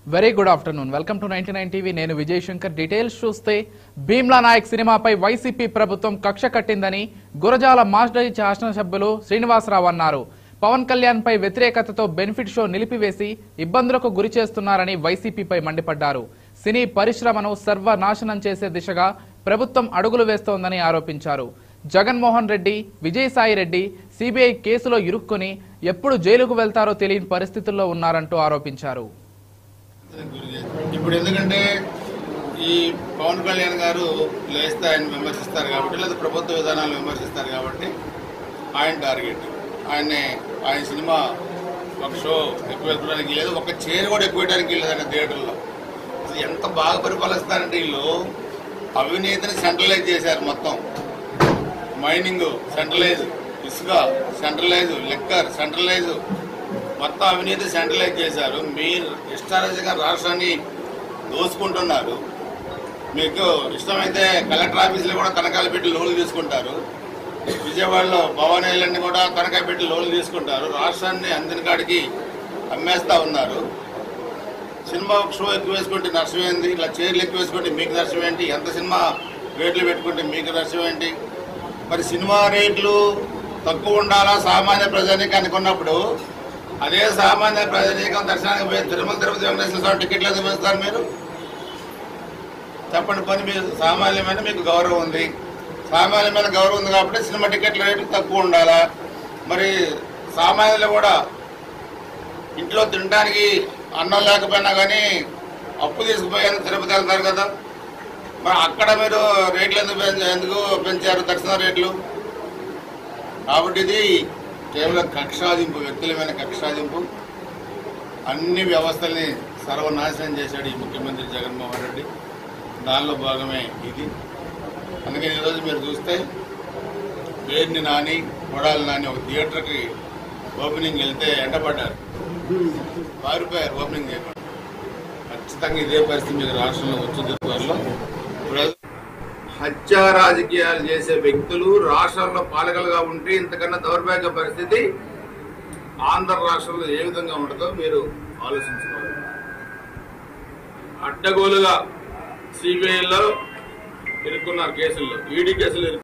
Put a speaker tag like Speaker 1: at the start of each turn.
Speaker 1: Very good afternoon welcome to ninety nine TV నేను Vijay Shankar details చూస్తే భీమ్లా నాయక్ సినిమాపై వైసీపీ ప్రభుత్వం కక్ష కట్టిందని గురజాల మాస్టరీ శాసనసభ్యులు శ్రీనివాసరావు అన్నారు పవన్ కళ్యాణ్ పై వ్యతిరేకతతో బెనిఫిట్ షో నిలిపివేసి ఇబ్బందులకు గురి చేస్తున్నారని వైసీపీపై మండిపడ్డారు సినీ పరిశ్రమను సర్వనాశనం చేసే దిశగా ప్రభుత్వం అడుగులు వేస్తోందని ఆరోపించారు జగన్మోహన్ రెడ్డి విజయసాయి రెడ్డి సిబిఐ కేసులో ఇరుక్కుని ఎప్పుడు జైలుకు వెళ్తారో తెలియని పరిస్థితుల్లో ఉన్నారంటూ ఆరోపించారు
Speaker 2: ఇప్పుడు ఎందుకంటే ఈ పవన్ కళ్యాణ్ గారు లేస్తే ఆయన విమర్శిస్తారు కాబట్టి లేదా ప్రభుత్వ విధానాలు విమర్శిస్తారు కాబట్టి ఆయన టార్గెట్ ఆయన్ని ఆయన సినిమా ఒక షో ఎక్కువ ఎక్కడానికి లేదు ఒక చైర్ కూడా ఎక్కువ వేయడానికి లేదండి థియేటర్లో అసలు ఎంత బాగా పరిపాలిస్తారంటే వీళ్ళు అవినీతిని సెంట్రలైజ్ చేశారు మొత్తం మైనింగ్ సెంట్రలైజ్ ఇసుక సెంట్రలైజ్ లిక్కర్ సెంట్రలైజ్ మొత్తం అవినీతి సెంట్రలైజ్ చేశారు మీరు ఇష్టారాజ్యంగా రాష్ట్రాన్ని దోసుకుంటున్నారు మీకు ఇష్టమైతే కలెక్టర్ ఆఫీసులో కూడా తనఖాలు పెట్టి లోన్లు తీసుకుంటారు విజయవాడలో భవన్ ఐలాండ్ కూడా తనఖా పెట్టి లోన్లు తీసుకుంటారు రాష్ట్రాన్ని అందిన కాడికి అమ్మేస్తా ఉన్నారు సినిమా ఒక షో ఎక్కువ వేసుకుంటే నష్టం ఏంది ఇలా చైర్లు ఎక్కువ వేసుకుంటే మీకు నష్టం ఏంటి ఎంత సినిమా రేట్లు పెట్టుకుంటే మీకు నష్టం ఏంటి మరి సినిమా రేట్లు తక్కువ ఉండాలా సామాన్య ప్రజానీకానికి ఉన్నప్పుడు అదే సామాన్య ప్రజానీకం దర్శనానికి పోయి తిరుమల తిరుపతి వెంకటేశ్వర స్వామి టికెట్లు ఎందుకు పెంచుతారు మీరు చెప్పండి పని మీరు సామాన్యమైన మీకు గౌరవం ఉంది సామాన్యమైన గౌరవం ఉంది కాబట్టి సినిమా టికెట్ల రేట్లు తక్కువ ఉండాలా మరి సామాన్యులు కూడా ఇంట్లో తినడానికి అన్నం లేకపోయినా కానీ అప్పు తీసుకుపోయాను తిరుపతి వెళ్తారు కదా మరి అక్కడ మీరు రేట్లు ఎందుకు పెంచ- ఎందుకు పెంచారు దర్శన రేట్లు కాబట్టి ఇది కేవలం కక్షాదింపు వ్యక్తులమైన కక్షాదింపు అన్ని వ్యవస్థల్ని సర్వనాశనం చేశాడు ఈ ముఖ్యమంత్రి జగన్మోహన్ రెడ్డి దానిలో భాగమే ఇది అందుకని ఈరోజు మీరు చూస్తే పేరుని నాని కొడాలి నాని ఒక థియేటర్కి ఓపెనింగ్ వెళ్తే ఎండపడ్డారు పారిపోయారు ఓపెనింగ్ చేయకుండా ఖచ్చితంగా ఇదే పరిస్థితి మీకు రాష్ట్రంలో వచ్చింది త్వరలో ఇప్పుడు హత్య రాజకీయాలు చేసే వ్యక్తులు రాష్ట్రంలో పాలకులుగా ఉంటే ఇంతకన్నా దౌర్భాగ్య పరిస్థితి ఆంధ్ర రాష్ట్రంలో ఏ విధంగా ఉంటుందో మీరు ఆలోచించుకోవాలి అడ్డగోలుగా సిబిఐలో ఇరుక్కున్నారు కేసుల్లో ఈడీ కేసులు ఇరుక్కున్నారు.